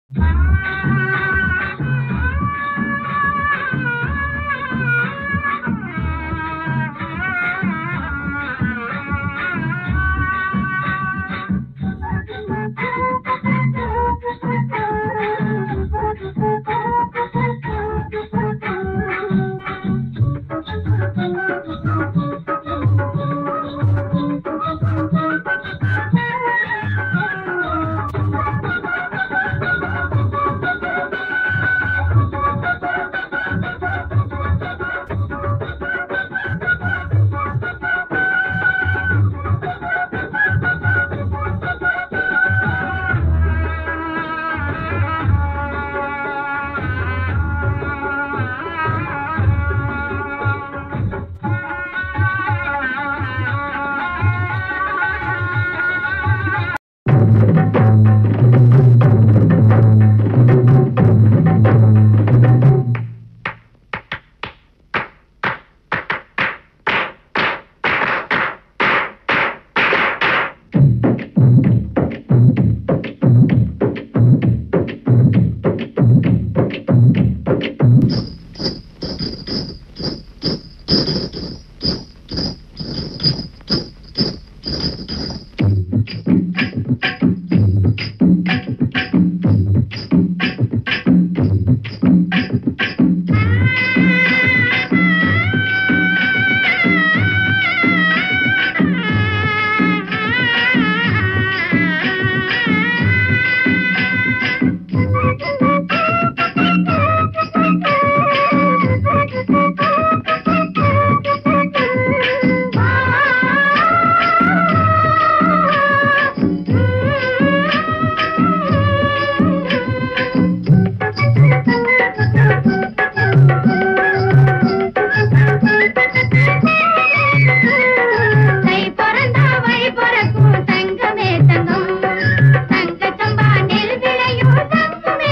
தை பிறந்தா வழி பிறக்கும் தங்கமே தங்கம் தங்கச்சம்பா நெல் விளையும் தங்கமே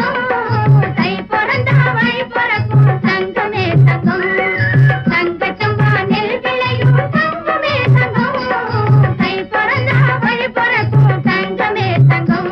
தங்கம் தை பிறந்தா வழி பிறக்கும் தங்கமே தங்கம் தங்கச்சம்பா நெல் விளையும் தங்கமே தங்கம் தை பிறந்தா வழி பிறக்கும் தங்கமே தங்கம்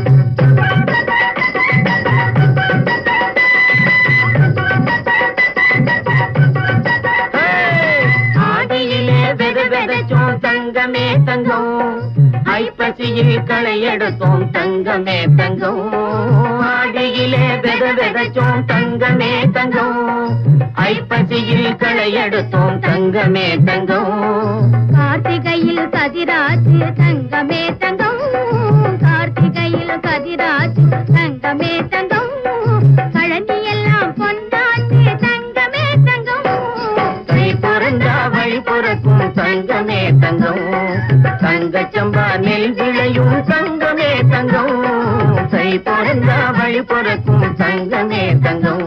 ஆதியிலே வெத வெதச்சோம் தங்கமே தங்கம் ஐப்பசியில் களை எடுத்தோம் தங்கமே தங்கம் ஆடியிலே வெத வெதச்சோம் தங்கமே தங்கம் ஐப்பசியில் களை எடுத்தோம் தங்கமே தங்கம் கார்த்திகையில் கதிராஜ் தங்கமே தங்கம் கார்த்திகையில் கதிராஜ் தங்கமே தங்கம் கழனி எல்லாம் பொன்னாச்சு தங்கமே தங்கம் கை பிறந்தா வழி பிறக்கும் தங்கமே தங்கம் தங்கச்சம்பா நெல் விளையும் தங்கமே தங்கம் கை பிறந்தா வழி பிறக்கும் தங்கமே தங்கம்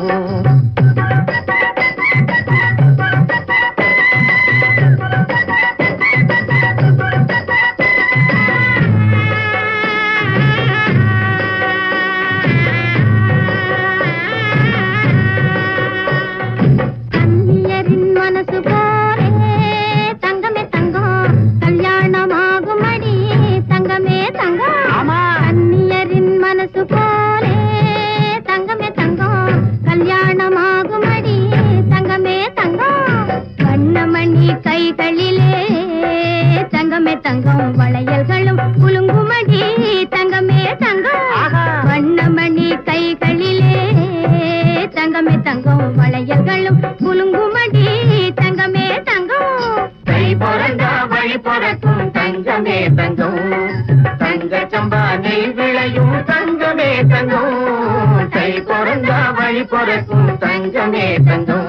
கன்னியரின் மனசு போலே தங்கமே தங்கம் கல்யாணமாகும் அடி தங்கமே தங்கம் கன்னியரின் மனசு போலே தங்கமே தங்கம் கல்யாணமாகும் அடி தங்கமே தங்கம் வண்ணமணி கைகளிலே தங்கமே தங்கம் வளையல்களும் குலுங்குமடி தங்கமே தங்கம் வண்ணமணி கைகளிலே தங்கமே தங்கம் வளையல்களும் குலுங்குமடி தங்கமே தங்கம் கை பிறந்தா வழி பிறக்கும் தங்கமே தங்கம் தங்கச்சம்பா நெல் விளையும் தங்கமே தங்கம் கை பிறந்தா வழி பிறக்கும் தங்கமே தங்கம்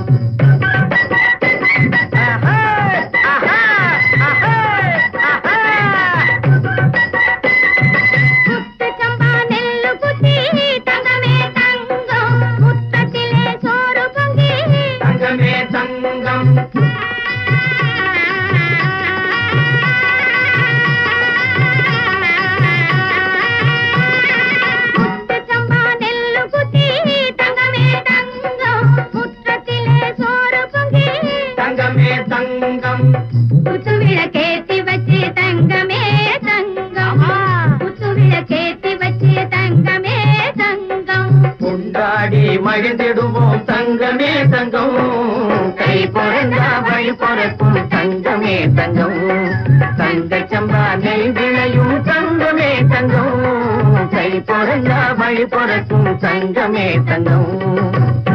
ஆஹா, ஆஹா, ஆஹா, ஆஹா. முத்து சம்பா நெல்லு குத்தி தங்கமே தங்கம் முத்தத்திலே சோறு பொங்கி தங்கமே தங்கம் முத்து சம்பா நெல்லு குத்தி தங்கமே தங்கம் முத்தத்திலே தங்கமே தங்கம் கை பிறந்தா வழி பிறக்கும் தங்கமே தங்கம் தங்க சம்பா நெல் விளையும் தங்கமே தங்கம் கை பிறந்தா வழி பிறக்கும் தங்கமே தங்கம்